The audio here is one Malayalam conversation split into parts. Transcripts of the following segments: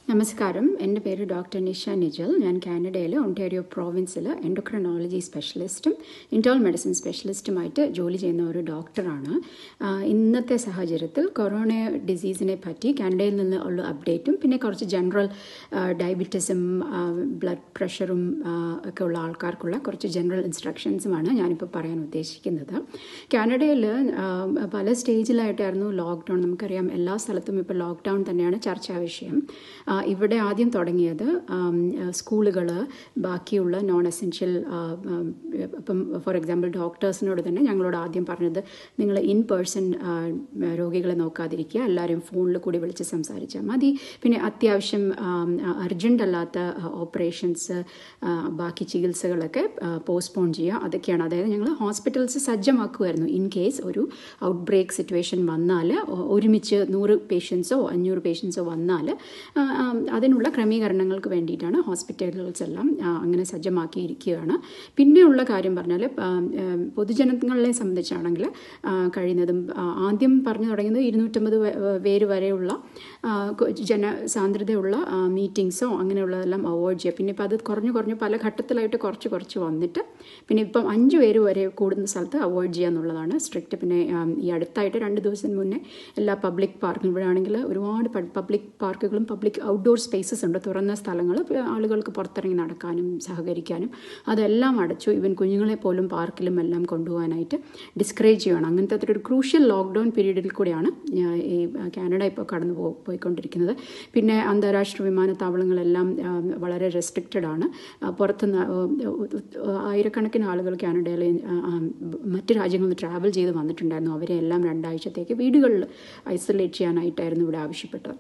നമസ്കാരം എൻ്റെ പേര് ഡോക്ടർ നിഷ നിജൽ ഞാൻ കാനഡയിലെ ഒണ്ടാരിയോ പ്രോവിൻസിൽ എൻഡോക്രനോളജി സ്പെഷ്യലിസ്റ്റും ഇൻറ്റേൾ മെഡിസിൻ സ്പെഷ്യലിസ്റ്റുമായിട്ട് ജോലി ചെയ്യുന്ന ഒരു ഡോക്ടറാണ് ആ, ഇന്നത്തെ സാഹചര്യത്തിൽ കൊറോണ ഡിസീസിനെ പറ്റി കാനഡയിൽ നിന്ന് ഉള്ള അപ്ഡേറ്റും പിന്നെ കുറച്ച് ജനറൽ ഡയബറ്റീസും ബ്ലഡ് പ്രഷറും ഒക്കെ ഉള്ള ആൾക്കാർക്കുള്ള കുറച്ച് ജനറൽ ഇൻസ്ട്രക്ഷൻസുമാണ് ഞാനിപ്പോൾ പറയാൻ ഉദ്ദേശിക്കുന്നത് കാനഡയിൽ പല സ്റ്റേജിലായിട്ടായിരുന്നു ലോക്ക്ഡൗൺ നമുക്കറിയാം എല്ലാ സ്ഥലത്തും ഇപ്പോൾ ലോക്ക്ഡൗൺ തന്നെയാണ് ചർച്ചാ വിഷയം ആ, ഇവിടെ ആദ്യം തുടങ്ങിയത് സ്കൂളുകൾ ബാക്കിയുള്ള നോൺ എസെൻഷ്യൽ ഇപ്പം ഫോർ എക്സാമ്പിൾ ഡോക്ടേഴ്സിനോട് തന്നെ ഞങ്ങളോട് ആദ്യം പറഞ്ഞത് നിങ്ങൾ ഇൻ പേഴ്സൺ രോഗികളെ നോക്കാതിരിക്കുക എല്ലാവരും ഫോണിൽ കൂടി വിളിച്ച് സംസാരിച്ചാൽ മതി പിന്നെ അത്യാവശ്യം അർജൻറ്റ് അല്ലാത്ത ഓപ്പറേഷൻസ് ബാക്കി ചികിത്സകളൊക്കെ പോസ്റ്റ്പോൺ ചെയ്യുക അതൊക്കെയാണ് അതായത് ഞങ്ങൾ ഹോസ്പിറ്റൽസ് സജ്ജമാക്കുമായിരുന്നു ഇൻ കേസ് ഒരു ഔട്ട് ബ്രേക്ക് സിറ്റുവേഷൻ വന്നാൽ ഒരുമിച്ച് നൂറ് പേഷ്യൻസോ അഞ്ഞൂറ് പേഷ്യൻസോ വന്നാൽ ആ, ആ, അതിനുള്ള ക്രമീകരണങ്ങൾക്ക് വേണ്ടിയിട്ടാണ് ഹോസ്പിറ്റലുകൾസ് എല്ലാം ആ, അങ്ങനെ സജ്ജമാക്കിയിരിക്കുകയാണ് പിന്നെയുള്ള കാര്യം പറഞ്ഞാൽ ആ, ആ, പൊതുജനങ്ങളെ സംബന്ധിച്ചാണെങ്കിൽ ആ, കഴിയുന്നതും ആ, ആദ്യം പറഞ്ഞു തുടങ്ങിയത് ഇരുന്നൂറ്റമ്പത് വേ- പേര് വരെയുള്ള ആ, കൊ- ജനസാന്ദ്രതയുള്ള മീറ്റിങ്സോ അങ്ങനെയുള്ളതെല്ലാം അവോയ്ഡ് ചെയ്യുക പിന്നെ ഇപ്പോൾ അത് കുറഞ്ഞു കുറഞ്ഞു പല ഘട്ടത്തിലായിട്ട് കുറച്ച് കുറച്ച് വന്നിട്ട് പിന്നെ ഇപ്പം അഞ്ച് പേര് വരെ കൂടുന്ന സ്ഥലത്ത് അവോയ്ഡ് ചെയ്യുക എന്നുള്ളതാണ് സ്ട്രിക്റ്റ് പിന്നെ ആ, ഈ അടുത്തായിട്ട് രണ്ട് ദിവസം മുന്നേ എല്ലാ പബ്ലിക് പാർക്കും ഇവിടെ ആണെങ്കിൽ ഒരുപാട് പബ്ലിക് പാർക്കുകളും പബ്ലിക് ഔട്ട്ഡോർ സ്പേസസ് ഉണ്ട് തുറന്ന സ്ഥലങ്ങൾ ആളുകൾക്ക് പുറത്തിറങ്ങി നടക്കാനും സഹകരിക്കാനും അതെല്ലാം അടച്ചു ഇവൻ കുഞ്ഞുങ്ങളെ പോലും പാർക്കിലും എല്ലാം കൊണ്ടുപോകാനായിട്ട് ഡിസ്കറേജ് ചെയ്യുകയാണ് അങ്ങനത്തെ ഒരു ക്രൂഷ്യൽ ലോക്ക്ഡൗൺ പീരീഡിൽ കൂടിയാണ് ഞാൻ ഈ കാനഡ ഇപ്പോൾ കടന്നു പോ പോയിക്കൊണ്ടിരിക്കുന്നത് പിന്നെ അന്താരാഷ്ട്ര വിമാനത്താവളങ്ങളെല്ലാം ആ, വളരെ റെസ്ട്രിക്റ്റഡ് ആണ് ആ, പുറത്തുനിന്ന് ആ, ആയിരക്കണക്കിന് ആളുകൾ കാനഡയിൽ ആ, ആ, മറ്റ് രാജ്യങ്ങളിൽ നിന്ന് ട്രാവൽ ചെയ്ത് വന്നിട്ടുണ്ടായിരുന്നു അവരെ എല്ലാം രണ്ടാഴ്ചത്തേക്ക് വീടുകളിൽ ഐസൊലേറ്റ് ചെയ്യാനായിട്ടായിരുന്നു ഇവിടെ ആവശ്യപ്പെട്ടത്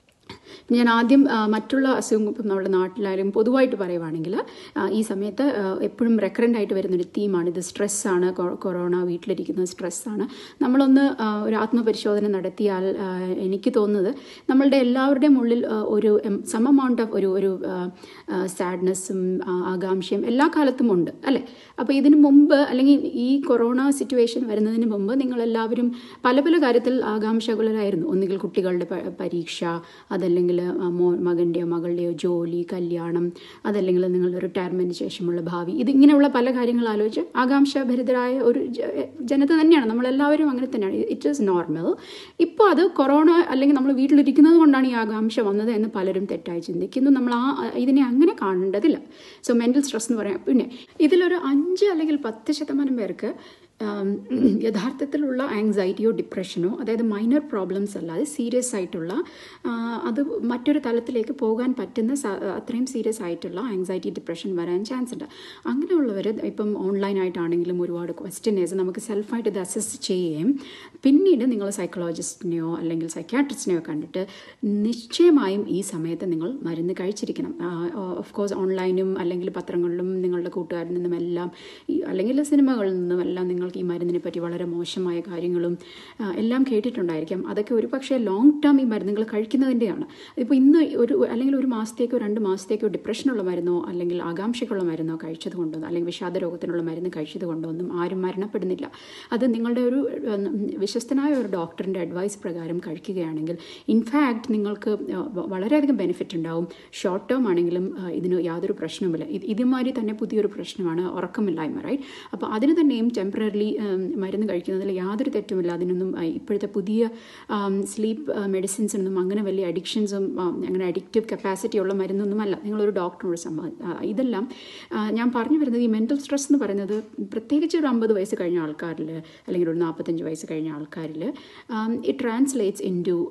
ഞാൻ ആദ്യം ആ, മറ്റുള്ള അസുഖം ഇപ്പം നമ്മുടെ നാട്ടിലായാലും പൊതുവായിട്ട് പറയുവാണെങ്കിൽ ആ, ഈ സമയത്ത് ആ, എപ്പോഴും റെക്കറൻ്റ് ആയിട്ട് വരുന്നൊരു തീമാണ് ഇത് സ്ട്രെസ്സാണ് കൊറോണ വീട്ടിലിരിക്കുന്ന സ്ട്രെസ്സാണ് നമ്മളൊന്ന് ആ, ഒരു ആത്മപരിശോധന നടത്തിയാൽ ആ, എനിക്ക് തോന്നുന്നത് നമ്മളുടെ എല്ലാവരുടെയും ഉള്ളിൽ ആ, ഒരു സം എമൗണ്ട് ഓഫ് ഒരു ഒരു സാഡ്നെസ്സും ആകാംക്ഷയും എല്ലാ കാലത്തും ഉണ്ട് അല്ലേ അപ്പോൾ ഇതിനു മുമ്പ് അല്ലെങ്കിൽ ഈ കൊറോണ സിറ്റുവേഷൻ വരുന്നതിന് മുമ്പ് നിങ്ങളെല്ലാവരും പല പല കാര്യത്തിൽ ആകാംക്ഷകളിലായിരുന്നു ഒന്നുകിൽ കുട്ടികളുടെ പ- പരീക്ഷ അതല്ലെങ്കിൽ ആ, മോ മകൻ്റെയോ മകളുടെയോ ജോലി കല്യാണം അതല്ലെങ്കിൽ നിങ്ങളുടെ റിട്ടയർമെൻറ്റിന് ശേഷമുള്ള ഭാവി ഇതിങ്ങനെയുള്ള പല കാര്യങ്ങൾ ആലോചിച്ച് ആകാംക്ഷാഭരിതരായ ഒരു ജ- ജനത തന്നെയാണ് നമ്മളെല്ലാവരും അങ്ങനെ തന്നെയാണ് ഇറ്റ് ഈസ് നോർമൽ ഇപ്പോൾ അത് കൊറോണ അല്ലെങ്കിൽ നമ്മൾ വീട്ടിലിരിക്കുന്നത് കൊണ്ടാണ് ഈ ആകാംക്ഷ വന്നത് എന്ന് പലരും തെറ്റായി ചിന്തിക്കുന്നു നമ്മൾ ആ ഇതിനെ അങ്ങനെ കാണേണ്ടതില്ല സോ മെൻ്റൽ സ്ട്രെസ് എന്ന് പറയാം പിന്നെ ഇതിലൊരു അഞ്ച് അല്ലെങ്കിൽ പത്ത് ശതമാനം പേർക്ക് ആം, യഥാർത്ഥത്തിലുള്ള ആങ്സൈറ്റിയോ ഡിപ്രഷനോ അതായത് മൈനർ പ്രോബ്ലംസ് അല്ലാതെ സീരിയസ് ആയിട്ടുള്ള ആ, അത് മറ്റൊരു തലത്തിലേക്ക് പോകാൻ പറ്റുന്ന സ- അത്രയും സീരിയസ് ആയിട്ടുള്ള ആങ്സൈറ്റി ഡിപ്രഷൻ വരാൻ ചാൻസ് ഉണ്ട് അങ്ങനെയുള്ളവർ ഇപ്പം ഓൺലൈനായിട്ടാണെങ്കിലും ഒരുപാട് ക്വസ്റ്റ്യനേഴ്സ് നമുക്ക് സെൽഫായിട്ട് ഇത് അസസ് ചെയ്യുകയും പിന്നീട് നിങ്ങൾ സൈക്കോളജിസ്റ്റിനെയോ അല്ലെങ്കിൽ സൈക്യാട്രിസ്റ്റിനെയോ കണ്ടിട്ട് നിശ്ചയമായും ഈ സമയത്ത് നിങ്ങൾ മരുന്ന് കഴിച്ചിരിക്കണം ഓഫ് കോഴ്സ് ഓൺലൈനും അല്ലെങ്കിൽ പത്രങ്ങളിലും നിങ്ങളുടെ കൂട്ടുകാരിൽ നിന്നും എല്ലാം ഈ അല്ലെങ്കിൽ സിനിമകളിൽ നിന്നും എല്ലാം നിങ്ങൾക്ക് ഈ മരുന്നിനെ പറ്റി വളരെ മോശമായ കാര്യങ്ങളും ആ, എല്ലാം കേട്ടിട്ടുണ്ടായിരിക്കാം അതൊക്കെ ഒരു പക്ഷേ ലോങ് ടേം ഈ മരുന്നുകൾ കഴിക്കുന്നതിൻ്റെയാണ് ഇപ്പോൾ ഇന്ന് ഒരു അല്ലെങ്കിൽ ഒരു മാസത്തേക്കോ രണ്ട് മാസത്തേക്കോ ഡിപ്രഷനുള്ള മരുന്നോ അല്ലെങ്കിൽ ആകാംക്ഷയ്ക്കുള്ള മരുന്നോ കഴിച്ചത് കൊണ്ടോ അല്ലെങ്കിൽ വിഷാദ രോഗത്തിനുള്ള മരുന്ന് കഴിച്ചത് കൊണ്ടോ ഒന്നും ആരും മരണപ്പെടുന്നില്ല അത് നിങ്ങളുടെ ഒരു ഉം, വിശ്വസ്തനായ ഒരു ഡോക്ടറിൻ്റെ അഡ്വൈസ് പ്രകാരം കഴിക്കുകയാണെങ്കിൽ ഇൻഫാക്റ്റ് നിങ്ങൾക്ക് ആ, വ- വളരെയധികം ബെനിഫിറ്റ് ഉണ്ടാവും ഷോർട്ട് ടേം ആണെങ്കിലും ആ, ഇതിന് യാതൊരു പ്രശ്നവുമില്ല ഇത് ഇതുമാതിരി തന്നെ പുതിയൊരു പ്രശ്നമാണ് ഉറക്കമില്ലായ്മ റൈറ്റ് അപ്പോൾ അതിന് തന്നെയും ടെമ്പററി മരുന്ന് കഴിക്കുന്നതിൽ യാതൊരു തെറ്റുമില്ല അതിനൊന്നും ആ, ഇപ്പോഴത്തെ പുതിയ സ്ലീപ്പ് മെഡിസിൻസിനൊന്നും അങ്ങനെ വലിയ അഡിക്ഷൻസും അങ്ങനെ അഡിക്റ്റീവ് കപ്പാസിറ്റി ഉള്ള മരുന്നൊന്നുമല്ല നിങ്ങളൊരു ഡോക്ടറിനോട് സമ്മ ആ, ഇതെല്ലാം ആ, ഞാൻ പറഞ്ഞു വരുന്നത് ഈ മെൻ്റൽ സ്ട്രെസ് എന്ന് പറയുന്നത് പ്രത്യേകിച്ച് ഒരു അമ്പത് വയസ്സ് കഴിഞ്ഞ ആൾക്കാരിൽ അല്ലെങ്കിൽ ഒരു നാൽപ്പത്തഞ്ച് വയസ്സ് കഴിഞ്ഞ ആൾക്കാരിൽ ഇറ്റ് ട്രാൻസ്ലേറ്റ്സ് ഇൻ ടു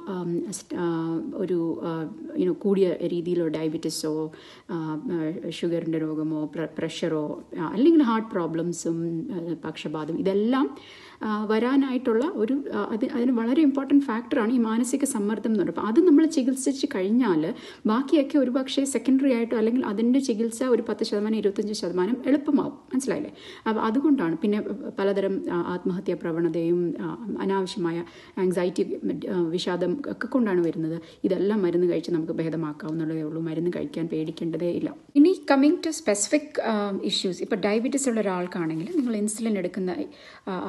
ഒരു യുനോ കൂടിയ രീതിയിലുള്ള ഡയബറ്റീസോ ഷുഗറിൻ്റെ രോഗമോ പ്രഷറോ അല്ലെങ്കിൽ ഹാർട്ട് പ്രോബ്ലംസും പക്ഷപാതം ഇതെല്ലാം ആ, വരാനായിട്ടുള്ള ഒരു ആ, അത് അതിന് വളരെ ഇമ്പോർട്ടൻറ്റ് ഫാക്ടറാണ് ഈ മാനസിക സമ്മർദ്ദം എന്ന് പറയുന്നത് അപ്പോൾ അത് നമ്മൾ ചികിത്സിച്ച് കഴിഞ്ഞാൽ ബാക്കിയൊക്കെ ഒരു പക്ഷേ സെക്കൻഡറി ആയിട്ടോ അല്ലെങ്കിൽ അതിൻ്റെ ചികിത്സ ഒരു പത്ത് ശതമാനം ഇരുപത്തഞ്ച് ശതമാനം എളുപ്പമാവും മനസ്സിലായില്ലേ അപ്പോൾ അതുകൊണ്ടാണ് പിന്നെ പലതരം ആ, ആത്മഹത്യാ പ്രവണതയും ആ, അനാവശ്യമായ ആങ്സൈറ്റി വിഷാദം ഒക്കെ കൊണ്ടാണ് വരുന്നത് ഇതെല്ലാം മരുന്ന് കഴിച്ച് നമുക്ക് ഭേദമാക്കാവുന്നതേ ഉള്ളൂ മരുന്ന് കഴിക്കാൻ പേടിക്കേണ്ടതേ ഇല്ല ഇനി കമ്മിങ് ടു സ്പെസിഫിക് ഇഷ്യൂസ് ഇപ്പോൾ ഡയബറ്റീസ് ഉള്ള ഒരാൾക്കാണെങ്കിൽ നിങ്ങൾ ഇൻസുലിൻ എടുക്കുന്ന ആ, ആളാണെങ്കിൽ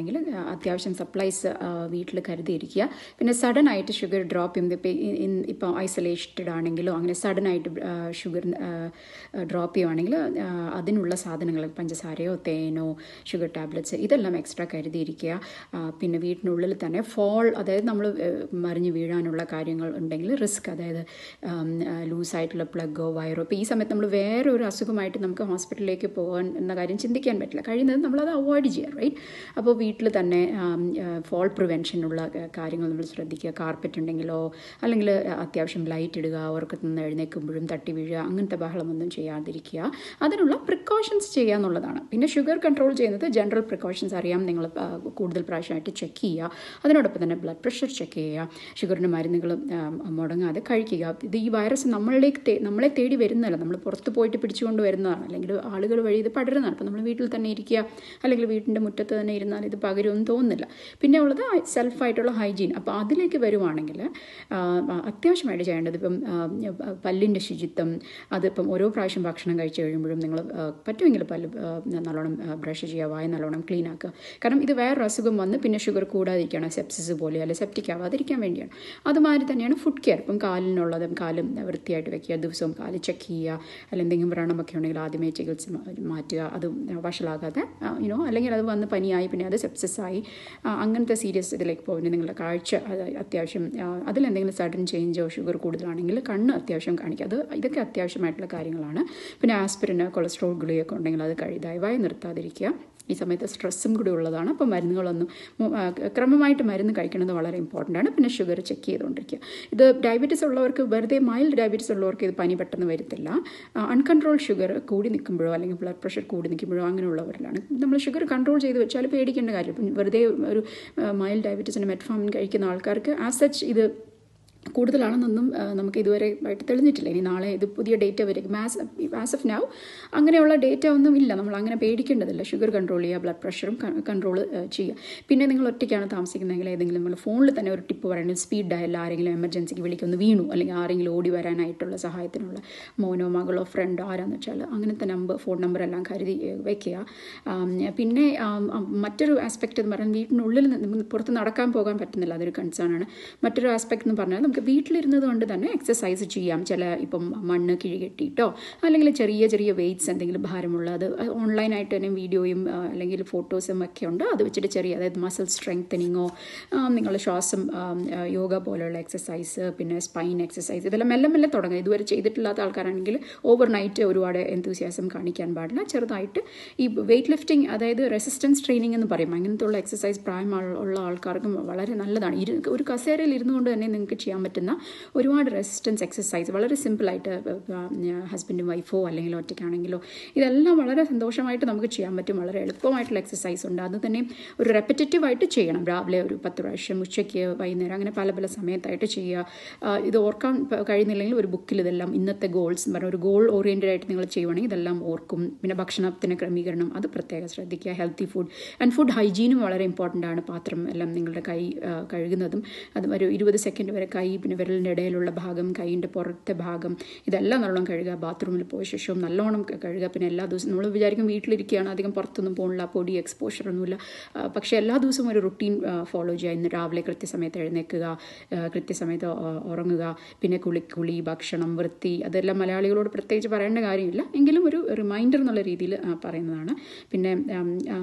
ആണെങ്കിൽ അത്യാവശ്യം സപ്ലൈസ് വീട്ടിൽ കരുതിയിരിക്കുക പിന്നെ സഡൻ ആയിട്ട് ഷുഗർ ഡ്രോപ്പ് ചെയ്യുന്നത് ഇപ്പോൾ ഇപ്പോൾ ഐസൊലേറ്റഡ് ആണെങ്കിലോ അങ്ങനെ സഡൻ ആയിട്ട് ഷുഗർ ഡ്രോപ്പ് ചെയ്യുവാണെങ്കിൽ അതിനുള്ള സാധനങ്ങൾ പഞ്ചസാരയോ തേനോ ഷുഗർ ടാബ്ലറ്റ്സ് ഇതെല്ലാം എക്സ്ട്രാ കരുതിയിരിക്കുക ആ, പിന്നെ വീട്ടിനുള്ളിൽ തന്നെ ഫോൾ അതായത് നമ്മൾ മറിഞ്ഞ് വീഴാനുള്ള കാര്യങ്ങൾ ഉണ്ടെങ്കിൽ റിസ്ക് അതായത് ലൂസായിട്ടുള്ള പ്ലഗോ വയറോ ഇപ്പോൾ ഈ സമയത്ത് നമ്മൾ വേറെ ഒരു അസുഖമായിട്ട് നമുക്ക് ഹോസ്പിറ്റലിലേക്ക് പോകാൻ എന്ന കാര്യം ചിന്തിക്കാൻ പറ്റില്ല കഴിയുന്നത് നമ്മളത് അവോയ്ഡ് ചെയ്യുക റൈറ്റ് അപ്പോൾ വീട്ടിൽ തന്നെ ഫോൾ പ്രിവെൻഷനുള്ള കാര്യങ്ങൾ നമ്മൾ ശ്രദ്ധിക്കുക കാർപ്പറ്റ് ഉണ്ടെങ്കിലോ അല്ലെങ്കിൽ അത്യാവശ്യം ലൈറ്റ് ഇടുക ഉറക്കത്തിൽ നിന്ന് എഴുന്നേൽക്കുമ്പോഴും തട്ടി വീഴുക അങ്ങനത്തെ ബഹളമൊന്നും ചെയ്യാതിരിക്കുക അതിനുള്ള പ്രിക്കോഷൻസ് ചെയ്യുക എന്നുള്ളതാണ് പിന്നെ ഷുഗർ കൺട്രോൾ ചെയ്യുന്നത് ജനറൽ പ്രിക്കോഷൻസ് അറിയാം നിങ്ങൾ ആ, കൂടുതൽ പ്രാവശ്യമായിട്ട് ചെക്ക് ചെയ്യുക അതിനോടൊപ്പം തന്നെ ബ്ലഡ് പ്രഷർ ചെക്ക് ചെയ്യുക ഷുഗറിൻ്റെ മരുന്നുകൾ ആ, മുടങ്ങാതെ കഴിക്കുക ഇത് ഈ വൈറസ് നമ്മളിലേക്ക് തേ- നമ്മളെ തേടി വരുന്നതല്ല നമ്മൾ പുറത്ത് പോയിട്ട് പിടിച്ചുകൊണ്ട് വരുന്നതാണ് അല്ലെങ്കിൽ ആളുകൾ വഴി ഇത് പടരുന്നതാണ് അപ്പോൾ നമ്മൾ വീട്ടിൽ തന്നെ ഇരിക്കുക അല്ലെങ്കിൽ വീട്ടിൻ്റെ മുറ്റത്ത് തന്നെ ഇരുന്നാൽ ഇത് പകരുമെന്ന് തോന്നുന്നില്ല പിന്നെ ഉള്ളത് സെൽഫായിട്ടുള്ള ഹൈജീൻ അപ്പോൾ അതിലേക്ക് വരുവാണെങ്കിൽ ആ, അത്യാവശ്യമായിട്ട് ചെയ്യേണ്ടത് ഇപ്പം ആ, പല്ലിൻ്റെ ശുചിത്വം അതിപ്പം ഓരോ പ്രാവശ്യം ഭക്ഷണം കഴിച്ച് കഴിയുമ്പോഴും നിങ്ങൾ പറ്റുമെങ്കിൽ പല്ല് ആ, നല്ലോണം ബ്രഷ് ചെയ്യുക വായ നല്ലോണം ക്ലീൻ ആക്കുക കാരണം ഇത് വേറൊരു അസുഖം വന്ന് പിന്നെ ഷുഗർ കൂടാതിരിക്കുകയാണ് സെപ്സിസ് പോലെ അല്ലെങ്കിൽ സെപ്റ്റിക് ആവാതിരിക്കാൻ വേണ്ടിയാണ് അതുമാതിരി തന്നെയാണ് ഫുഡ് കെയർ ഇപ്പം കാലിനുള്ളതും കാലും വൃത്തിയായിട്ട് വെക്കുക ദിവസവും കാല് ചെക്ക് ചെയ്യുക അല്ലെങ്കിൽ എന്തെങ്കിലും വ്രണമൊക്കെ ഉണ്ടെങ്കിൽ ആദ്യമേ ചികിത്സ മാ- മാറ്റുക അത് വഷളാകാതെ യുനോ അല്ലെങ്കിൽ അത് വന്ന് പനിയായി പിന്നെ അത് സെപ്സിസ് ആയി ആ, അങ്ങനത്തെ സീരിയസ് ഇതിലേക്ക് പോകുന്നത് നിങ്ങളുടെ കാഴ്ച അത് അത്യാവശ്യം ആ, അതിലെന്തെങ്കിലും സഡൻ ചേഞ്ചോ ഷുഗർ കൂടുതലാണെങ്കിൽ കണ്ണ് അത്യാവശ്യം കാണിക്കുക അത് ഇതൊക്കെ അത്യാവശ്യമായിട്ടുള്ള കാര്യങ്ങളാണ് പിന്നെ ആസ്പിരിന് കൊളസ്ട്രോൾ ഗുളികയൊക്കെ ഉണ്ടെങ്കിൽ അത് കഴി ദയവായി നിർത്താതിരിക്കുക ഈ സമയത്ത് സ്ട്രെസ്സും കൂടി ഉള്ളതാണ് അപ്പോൾ മരുന്നുകളൊന്നും മു- ആ, ക്രമമായിട്ട് മരുന്ന് കഴിക്കുന്നത് വളരെ ഇമ്പോർട്ടൻ്റ് ആണ് പിന്നെ ഷുഗർ ചെക്ക് ചെയ്തുകൊണ്ടിരിക്കുക ഇത് ഡയബറ്റീസ് ഉള്ളവർക്ക് വെറുതെ മൈൽഡ് ഡയബറ്റീസ് ഉള്ളവർക്ക് ഇത് പനി പെട്ടെന്ന് വരത്തില്ല അൺകൺട്രോൾ ഷുഗർ കൂടി നിൽക്കുമ്പോഴോ അല്ലെങ്കിൽ ബ്ലഡ് പ്രഷർ കൂടി നിൽക്കുമ്പോഴോ അങ്ങനെയുള്ളവരിലാണ് നമ്മൾ ഷുഗർ കൺട്രോൾ ചെയ്ത് വെച്ചാൽ പേടിക്കേണ്ട കാര്യം ഇപ്പം വെറുതെ ഒരു മൈൽഡ് ഡയബറ്റീസിൻ്റെ മെറ്റ്ഫോമിൻ കഴിക്കുന്ന ആൾക്കാർക്ക് ആസ് സച്ച് ഇത് കൂടുതലാണെന്നൊന്നും ആ, നമുക്ക് ഇതുവരെ ആയിട്ട് തെളിഞ്ഞിട്ടില്ല ഇനി നാളെ ഇത് പുതിയ ഡേറ്റ വരും മാസ് ആസ് ഓഫ് നൗ അങ്ങനെയുള്ള ഡേറ്റ ഒന്നും ഇല്ല നമ്മൾ അങ്ങനെ പേടിക്കേണ്ടതില്ല ഷുഗർ കൺട്രോൾ ചെയ്യുക ബ്ലഡ് പ്രഷറും കൺട്രോൾ ചെയ്യുക പിന്നെ നിങ്ങൾ ഒറ്റയ്ക്കാണ് താമസിക്കുന്നതെങ്കിൽ ഏതെങ്കിലും നമ്മൾ ഫോണിൽ തന്നെ ഒരു ടിപ്പ് പറയുന്നത് സ്പീഡ് ഡയൽ ആരെങ്കിലും എമർജൻസിക്ക് വിളിക്കൊന്ന് വീണു അല്ലെങ്കിൽ ആരെങ്കിലും ഓടി വരാനായിട്ടുള്ള സഹായത്തിനുള്ള മോനോ മകളോ ഫ്രണ്ടോ ആരാന്ന് വെച്ചാൽ അങ്ങനത്തെ നമ്പർ ഫോൺ നമ്പർ എല്ലാം കരുതി ഏ, വെക്കുക ആം, പിന്നെ ആം, ആം, മറ്റൊരു ആസ്പെക്റ്റ് എന്ന് പറഞ്ഞാൽ വീട്ടിനുള്ളിൽ നിന്ന് പുറത്ത് നടക്കാൻ പോകാൻ പറ്റുന്നില്ല അതൊരു കൺസേൺ ആണ് മറ്റൊരു ആസ്പെക്ട് എന്ന് പറഞ്ഞാൽ നമുക്ക് വീട്ടിലിരുന്നത് കൊണ്ട് തന്നെ എക്സസൈസ് ചെയ്യാം ചില ഇപ്പം മണ്ണ് കിഴി കെട്ടിയിട്ടോ അല്ലെങ്കിൽ ചെറിയ ചെറിയ വെയ്റ്റ്സ് എന്തെങ്കിലും ഭാരമുള്ള അത് ഓൺലൈനായിട്ട് തന്നെ വീഡിയോയും ആ, അല്ലെങ്കിൽ ഫോട്ടോസും ഒക്കെ ഉണ്ട് അത് വെച്ചിട്ട് ചെറിയ അതായത് മസിൽ സ്ട്രെങ്തനിങ്ങോ നിങ്ങൾ ശ്വാസം ആ, ആ, യോഗ പോലെയുള്ള എക്സസൈസ് പിന്നെ സ്പൈൻ എക്സസൈസ് ഇതെല്ലാം മെല്ലെ മെല്ലെ തുടങ്ങുക ഇതുവരെ ചെയ്തിട്ടില്ലാത്ത ആൾക്കാരാണെങ്കിൽ ഓവർ നൈറ്റ് ഒരുപാട് എന്തൂസിയാസം കാണിക്കാൻ പാടില്ല ചെറുതായിട്ട് ഈ വെയിറ്റ് ലിഫ്റ്റിംഗ് അതായത് റെസിസ്റ്റൻസ് ട്രെയിനിങ് എന്ന് പറയും അങ്ങനത്തെ ഉള്ള എക്സസൈസ് പ്രായം ഉള്ള ആൾക്കാർക്കും വളരെ നല്ലതാണ് ഇരു ഒരു കസേരയിൽ ഇരുന്നു കൊണ്ട് തന്നെ നിങ്ങൾക്ക് ചെയ്യാൻ പറ്റുന്ന ഒരുപാട് റെസിസ്റ്റൻസ് എക്സസൈസ് വളരെ സിമ്പിളായിട്ട് ഹസ്ബൻഡും വൈഫോ അല്ലെങ്കിൽ ഒറ്റയ്ക്കാണെങ്കിലോ ഇതെല്ലാം വളരെ സന്തോഷമായിട്ട് നമുക്ക് ചെയ്യാൻ പറ്റും വളരെ എളുപ്പമായിട്ടുള്ള എക്സസൈസ് ഉണ്ട് അത് തന്നെ ഒരു റെപ്പറ്റേറ്റീവ് ആയിട്ട് ചെയ്യണം രാവിലെ ഒരു പത്ത് പ്രാവശ്യം ഉച്ചയ്ക്ക് വൈകുന്നേരം അങ്ങനെ പല പല സമയത്തായിട്ട് ചെയ്യുക ആ, ഇത് ഓർക്കാൻ പ- കഴിയുന്നില്ലെങ്കിൽ ഒരു ബുക്കിൽ ഇതെല്ലാം ഇന്നത്തെ ഗോൾസ് എന്ന് പറഞ്ഞാൽ ഒരു ഗോൾ ഓറിയൻറ്റഡ് ആയിട്ട് നിങ്ങൾ ചെയ്യുവാണെങ്കിൽ ഇതെല്ലാം ഓർക്കും പിന്നെ ഭക്ഷണത്തിന് ക്രമീകരണം അത് പ്രത്യേകം ശ്രദ്ധിക്കുക ഹെൽത്തി ഫുഡ് ആൻഡ് ഫുഡ് ഹൈജീനും വളരെ ഇമ്പോർട്ടൻ്റ് ആണ് പാത്രം എല്ലാം നിങ്ങളുടെ കൈ ആ, കഴുകുന്നതും അത് ഒരു ഇരുപത് സെക്കൻഡ് വരെ കൈ പിന്നെ വിരലിൻ്റെ ഇടയിലുള്ള ഭാഗം കൈയിൻ്റെ പുറത്തെ ഭാഗം ഇതെല്ലാം നല്ലോണം കഴുകുക ബാത്റൂമിൽ പോയ ശേഷവും നല്ലോണം ക- കഴുകുക പിന്നെ എല്ലാ ദിവസവും നമ്മൾ വിചാരിക്കും വീട്ടിലിരിക്കുകയാണ് അധികം പുറത്തൊന്നും പോകണില്ല പൊടി എക്സ്പോഷർ ഒന്നുമില്ല ആ, പക്ഷേ എല്ലാ ദിവസവും ഒരു റുട്ടീൻ ഫോളോ ചെയ്യുക ഇന്ന് രാവിലെ കൃത്യസമയത്ത് എഴുന്നേൽക്കുക ആ, കൃത്യസമയത്ത് ഉ- ഉറങ്ങുക പിന്നെ കുളി കുളി ഭക്ഷണം വൃത്തി അതെല്ലാം മലയാളികളോട് പ്രത്യേകിച്ച് പറയേണ്ട കാര്യമില്ല എങ്കിലും ഒരു റിമൈൻഡർ എന്നുള്ള രീതിയിൽ പറയുന്നതാണ് പിന്നെ ആം, ആ,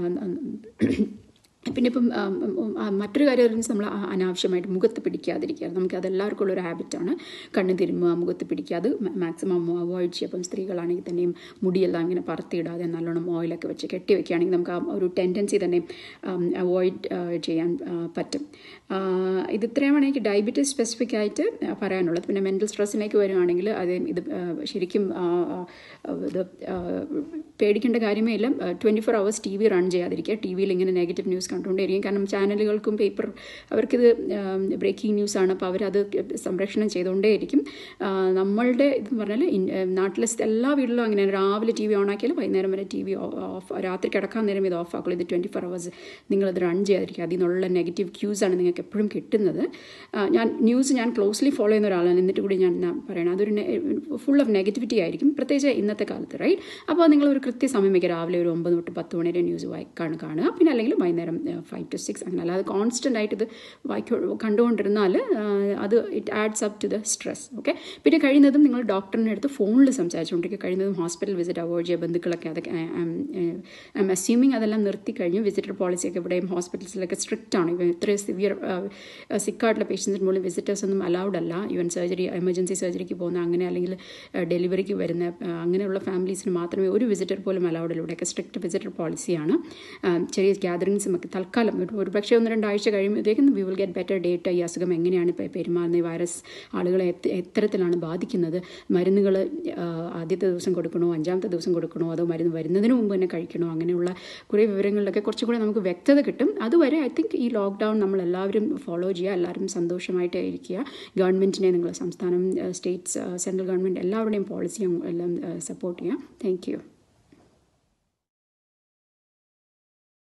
പിന്നെ ഇപ്പം ആം, ഉം, ആ, മറ്റൊരു കാര്യം എന്ന് വെച്ചാൽ നമ്മൾ ആ- അനാവശ്യമായിട്ട് മുഖത്ത് പിടിക്കാതിരിക്കുക നമുക്ക് അതെല്ലാവർക്കും ഉള്ളൊരു ഹാബിറ്റാണ് കണ്ണ് തിരുമ്മുക മുഖത്ത് പിടിക്കുക അത് മാക്സിമം അവോയ്ഡ് ചെയ്യുക അപ്പം സ്ത്രീകളാണെങ്കിൽ തന്നെയും മുടിയെല്ലാം ഇങ്ങനെ പറത്തിയിടാതെ നല്ലോണം ഓയിലൊക്കെ വെച്ച് കെട്ടി വെക്കുകയാണെങ്കിൽ നമുക്ക് ആ ഒരു ടെൻഡൻസി തന്നെ അവോയ്ഡ് ചെയ്യാൻ ആ, പറ്റും ആ, ഇത് ഇത്രയുമാണ് എനിക്ക് ഡയബറ്റീസ് സ്പെസിഫിക് ആയിട്ട് ആ, പറയാനുള്ളത് പിന്നെ മെൻ്റൽ സ്ട്രെസ്സിലേക്ക് വരുവാണെങ്കിൽ അത് ഇത് ആ, ശരിക്കും ആ, ആ, ഇത് ആ, പേടിക്കേണ്ട കാര്യമേ ഇല്ല twenty four hours T V run ചെയ്യാതിരിക്കുക ടി വിയിൽ ഇങ്ങനെ നെഗറ്റീവ് ന്യൂസ് കണ്ടുകൊണ്ടേയിരിക്കും കാരണം ചാനലുകൾക്കും പേപ്പർ അവർക്കിത് ബ്രേക്കിംഗ് ന്യൂസാണ് അപ്പോൾ അവരത് സംരക്ഷണം ചെയ്തുകൊണ്ടേയിരിക്കും ആ, നമ്മളുടെ ഇതെന്ന് പറഞ്ഞാൽ ഇൻ- ആ, നാട്ടിലെ സ് എല്ലാ വീട്ടിലും അങ്ങനെ രാവിലെ ടി വി ഓൺ ആക്കിയാൽ വൈകുന്നേരം വരെ ടി വി ഓഫ് രാത്രി കിടക്കാൻ നേരം ഇത് ഓഫ് ആക്കുള്ളൂ ഇത് ട്വൻറ്റി ഫോർ അവേഴ്സ് നിങ്ങളിത് റൺ ചെയ്യാതിരിക്കുക അതിൽ നിന്നുള്ള നെഗറ്റീവ് ക്യൂസാണ് നിങ്ങൾക്ക് എപ്പോഴും കിട്ടുന്നത് ആ, ഞാൻ ന്യൂസ് ഞാൻ ക്ലോസ്ലി ഫോളോ ചെയ്യുന്ന ഒരാളാണ് എന്നിട്ട് കൂടി ഞാൻ ഞാൻ പറയണം അതൊരു ഫുൾ ഓഫ് നെഗറ്റിവിറ്റി ആയിരിക്കും പ്രത്യേകിച്ച് ഇന്നത്തെ കാലത്ത് റൈറ്റ് അപ്പോൾ നിങ്ങൾ ഒരു കൃത്യസമയം വയ്ക്കുക രാവിലെ ഒരു ഒമ്പത് തൊട്ട് പത്ത് മണി വരെ ന്യൂസ് വായിക്കാണ് കാണുക പിന്നെ അല്ലെങ്കിൽ വൈകുന്നേരം ഫൈവ് ടു സിക്സ് അങ്ങനെ അല്ലാതെ കോൺസ്റ്റൻ്റ് ആയിട്ട് ഇത് വായിക്കോ കണ്ടുകൊണ്ടിരുന്നാൽ അത് it adds up to the stress okay പിന്നെ കഴിയുന്നതും നിങ്ങൾ ഡോക്ടറിൻ്റെ അടുത്ത് ഫോണിൽ സംസാരിച്ചുകൊണ്ടിരിക്കുക കഴിയുന്നതും ഹോസ്പിറ്റൽ വിസിറ്റ് അവോയ്ഡ് ചെയ്യുക ബന്ധുക്കളൊക്കെ അതൊക്കെ ഐ എം അസ്യൂമിങ് അതെല്ലാം നിർത്തി കഴിഞ്ഞു വിസിറ്റർ പോളിസിയൊക്കെ ഇവിടെയും ഹോസ്പിറ്റൽസിലൊക്കെ സ്ട്രിക്റ്റ് ആണ് ഇപ്പം ഇത്രയും സിവിയർ സിക്കായിട്ടുള്ള പേഷ്യൻസിന് മുകളിൽ വിസിറ്റേഴ്സ് ഒന്നും അലൗഡ് അല്ല ഈവൻ സർജറി എമർജൻസി സർജറിക്ക് പോകുന്ന അങ്ങനെ അല്ലെങ്കിൽ ഡെലിവറിക്ക് വരുന്ന ആ, അങ്ങനെയുള്ള ഫാമിലീസിന് മാത്രമേ ഒരു വിസിറ്റർ പോലും അലൗഡ് ഉള്ളൂ ഇവിടെയൊക്കെ സ്ട്രിക്റ്റ് വിസിറ്റർ പോളിസിയാണ് ആ, ചെറിയ ഗ്യാതറിങ്സും ഒക്കെ തൽക്കാലം ഒരു ഒരു പക്ഷേ ഒന്ന് രണ്ടാഴ്ച കഴിയുമ്പോഴത്തേക്കും we will get better data ഈ അസുഖം എങ്ങനെയാണ് ഇപ്പോൾ പെരുമാറുന്നത് ഈ വൈറസ് ആളുകളെ എത്ത- എത്തരത്തിലാണ് ബാധിക്കുന്നത് മരുന്നുകൾ ആദ്യത്തെ ദിവസം കൊടുക്കണോ അഞ്ചാമത്തെ ദിവസം കൊടുക്കണോ അതോ മരുന്ന് വരുന്നതിന് മുമ്പ് തന്നെ കഴിക്കണോ അങ്ങനെയുള്ള കുറേ വിവരങ്ങളിലൊക്കെ കുറച്ചുകൂടെ നമുക്ക് വ്യക്തത കിട്ടും അതുവരെ ഐ തിങ്ക് ഈ ലോക്ക്ഡൗൺ നമ്മൾ എല്ലാവരും ഫോളോ ചെയ്യുക എല്ലാവരും സന്തോഷമായിട്ട് ഇരിക്കുക ഗവൺമെൻറ്റിനെ നിങ്ങൾ സംസ്ഥാനം സ്റ്റേറ്റ്സ് സെൻട്രൽ ഗവൺമെൻറ് എല്ലാവരുടെയും പോളിസിയും എല്ലാം സപ്പോർട്ട് ചെയ്യുക താങ്ക് യു